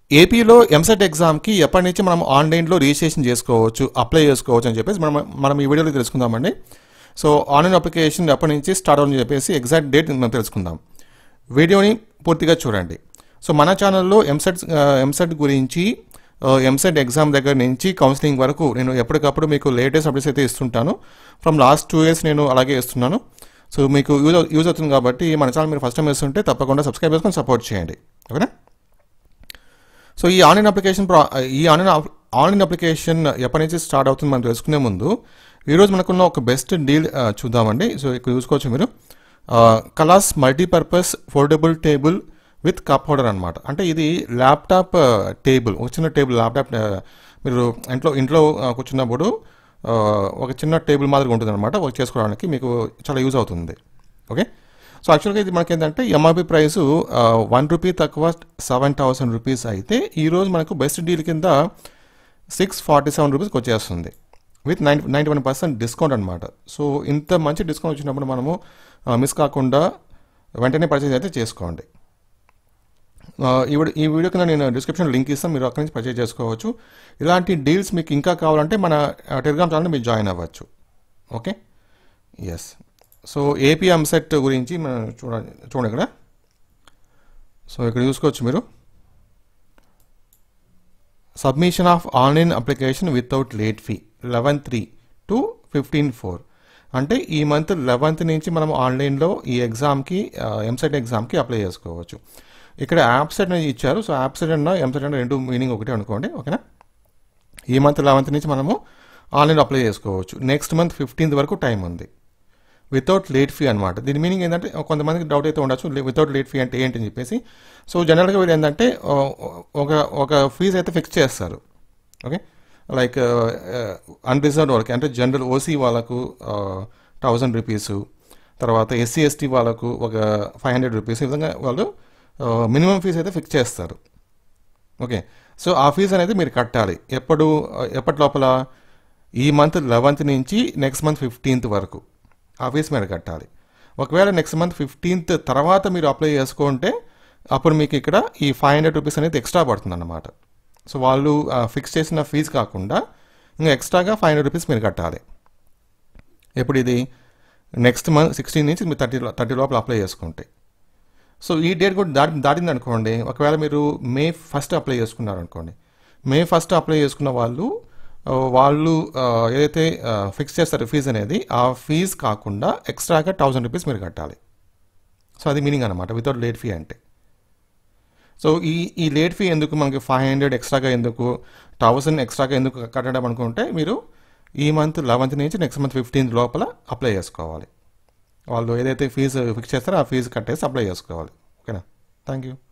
ఏపీలో ఎంసెట్ ఎగ్జామ్కి ఎప్పటి నుంచి మనం ఆన్లైన్లో రిజిస్ట్రేషన్ చేసుకోవచ్చు అప్లై చేసుకోవచ్చు అని చెప్పేసి మనం మనం ఈ వీడియోలో తెలుసుకుందామండి సో ఆన్లైన్ అప్లికేషన్ ఎప్పటి నుంచి స్టార్ట్ అవుతుందని చెప్పేసి ఎగ్జాక్ట్ డేట్ మనం తెలుసుకుందాం వీడియోని పూర్తిగా చూడండి సో మన ఛానల్లో ఎంసెట్ ఎంసెట్ గురించి ఎంసెట్ ఎగ్జామ్ దగ్గర నుంచి కౌన్సిలింగ్ వరకు నేను ఎప్పటికప్పుడు మీకు లేటెస్ట్ అప్డేట్స్ అయితే ఇస్తుంటాను ఫ్రమ్ లాస్ట్ టూ ఇయర్స్ నేను అలాగే ఇస్తున్నాను సో మీకు యూజ్ యూజ్ అవుతుంది కాబట్టి మన ఛానల్ మీరు ఫస్ట్ టైం వేస్తుంటే తప్పకుండా సబ్స్క్రైబ్ చేసుకొని సపోర్ట్ చేయండి ఓకేనా సో ఈ ఆన్లైన్ అప్లికేషన్ ప్రా ఈ ఆన్లైన్ అప్- ఆన్లైన్ అప్లికేషన్ ఎప్పటి నుంచి స్టార్ట్ అవుతుంది మనం తెలుసుకునే ముందు ఈరోజు మనకున్న ఒక బెస్ట్ డీల్ ఆ, చూద్దామండి సో ఇక్కడ చూసుకోవచ్చు మీరు ఆ, కలాస్ multipurpose foldable table with cup holder అనమాట అంటే ఇది ల్యాప్టాప్ ఆ, టేబుల్ ఒక చిన్న టేబుల్ ల్యాప్టాప్ ఆ, మీరు ఇంట్లో ఇంట్లో ఆ, కూర్చున్నప్పుడు ఆ, ఒక చిన్న టేబుల్ మాదిరిగా ఉంటుంది అనమాట వర్క్ చేసుకోవడానికి మీకు చాలా యూజ్ అవుతుంది ఓకే సో యాక్చువల్గా ఇది మనకి ఏంటంటే ఎంఆర్పి ప్రైస్ వన్ రూపీ తక్కువ సెవెన్ థౌసండ్ రూపీస్ అయితే ఈరోజు మనకు బెస్ట్ డీల్ కింద సిక్స్ ఫార్టీ సెవెన్ రూపీస్కి వచ్చేస్తుంది with nine ninety one percent discount అనమాట సో ఇంత మంచి డిస్కౌంట్ వచ్చినప్పుడు మనము మిస్ కాకుండా వెంటనే పర్చేజ్ అయితే చేసుకోండి ఆ, ఈ వీడియో ఈ వీడియో కింద నేను డిస్క్రిప్షన్ లింక్ ఇస్తాను మీరు అక్కడి నుంచి పర్చేజ్ చేసుకోవచ్చు ఇలాంటి డీల్స్ మీకు ఇంకా కావాలంటే మన టెలిగ్రామ్ ఛానల్ మీరు జాయిన్ అవ్వచ్చు okay yes so AP EAMCET గురించి మనం చూడండి చూడండి ఇక్కడ సో ఇక్కడ చూసుకోవచ్చు మీరు submission of online application without late fee eleven three two fifteen four అంటే ఈ మంత్ లెవెన్త్ నుంచి మనం ఆన్లైన్లో ఈ ఎగ్జామ్కి ఎంసెట్ ఎగ్జామ్కి అప్లై చేసుకోవచ్చు ఇక్కడ యాప్సెట్ అనేది ఇచ్చారు సో యాప్సెట్ అన్న ఎంసెట్ అన్న రెండు మీనింగ్ ఒకటే అనుకోండి ఓకేనా ఈ మంత్ లెవెన్త్ నుంచి మనము ఆన్లైన్ అప్లై చేసుకోవచ్చు నెక్స్ట్ మంత్ ఫిఫ్టీన్త్ వరకు టైం ఉంది వితౌట్ లేట్ ఫీ అనమాట దీని మీనింగ్ ఏంటంటే కొంతమందికి డౌట్ అయితే ఉండొచ్చు వితౌట్ లేట్ ఫీ అంటే ఏంటి అని చెప్పేసి సో జనరల్గా వీళ్ళు ఏంటంటే ఆ, ఒక ఒక ఫీజు అయితే ఫిక్స్ చేస్తారు ఓకే లైక్ అన్రిజర్వ్డ్ వాళ్ళకి అంటే జనరల్ ఓసీ వాళ్ళకు థౌజండ్ రూపీస్ తర్వాత ఎస్సీ ఎస్టీ వాళ్ళకు ఒక ఫైవ్ హండ్రెడ్ రూపీస్ ఈ విధంగా వాళ్ళు మినిమం ఫీజు అయితే ఫిక్స్ చేస్తారు ఓకే సో ఆ ఫీజు అనేది మీరు కట్టాలి ఎప్పుడు ఎప్పటి లోపల ఈ మంత్ లెవెన్త్ నుంచి నెక్స్ట్ మంత్ ఫిఫ్టీన్త్ వరకు ఆ ఫీజు మీరు కట్టాలి ఒకవేళ నెక్స్ట్ మంత్ ఫిఫ్టీన్త్ తర్వాత మీరు అప్లై చేసుకుంటే అప్పుడు మీకు ఇక్కడ ఈ ఫైవ్ హండ్రెడ్ రూపీస్ అనేది ఎక్స్ట్రా పడుతుంది అన్నమాట సో వాళ్ళు ఫిక్స్ చేసిన ఫీజు కాకుండా ఇంకా ఎక్స్ట్రాగా ఫైవ్ హండ్రెడ్ రూపీస్ మీరు కట్టాలి ఎప్పుడు ఇది నెక్స్ట్ మంత్ సిక్స్టీన్ నుంచి మీరు థర్టీ థర్టీ లోపల అప్లై చేసుకుంటే సో ఈ డేట్ కూడా దాటి దాటింది అనుకోండి ఒకవేళ మీరు మే ఫస్ట్ అప్లై చేసుకున్నారు అనుకోండి మే ఫస్ట్ అప్లై చేసుకున్న వాళ్ళు ఆ, వాళ్ళు ఆ, ఏదైతే ఫిక్స్ చేస్తారో ఫీజు అనేది ఆ ఫీజు కాకుండా ఎక్స్ట్రాగా థౌజండ్ రూపీస్ మీరు కట్టాలి సో అది మీనింగ్ అనమాట వితౌట్ లేట్ ఫీ అంటే సో ఈ ఈ లేట్ ఫీ ఎందుకు మనకి ఫైవ్ హండ్రెడ్ ఎక్స్ట్రాగా ఎందుకు థౌసండ్ ఎక్స్ట్రాగా ఎందుకు కట్టడం అనుకుంటే మీరు ఈ మంత్ లెవెన్త్ నుంచి నెక్స్ట్ మంత్ ఫిఫ్టీన్త్ లోపల అప్లై చేసుకోవాలి వాళ్ళు ఏదైతే ఫీజు ఫిక్స్ చేస్తారో ఆ ఫీజు కట్టేసి అప్లై చేసుకోవాలి ఓకేనా థ్యాంక్ యూ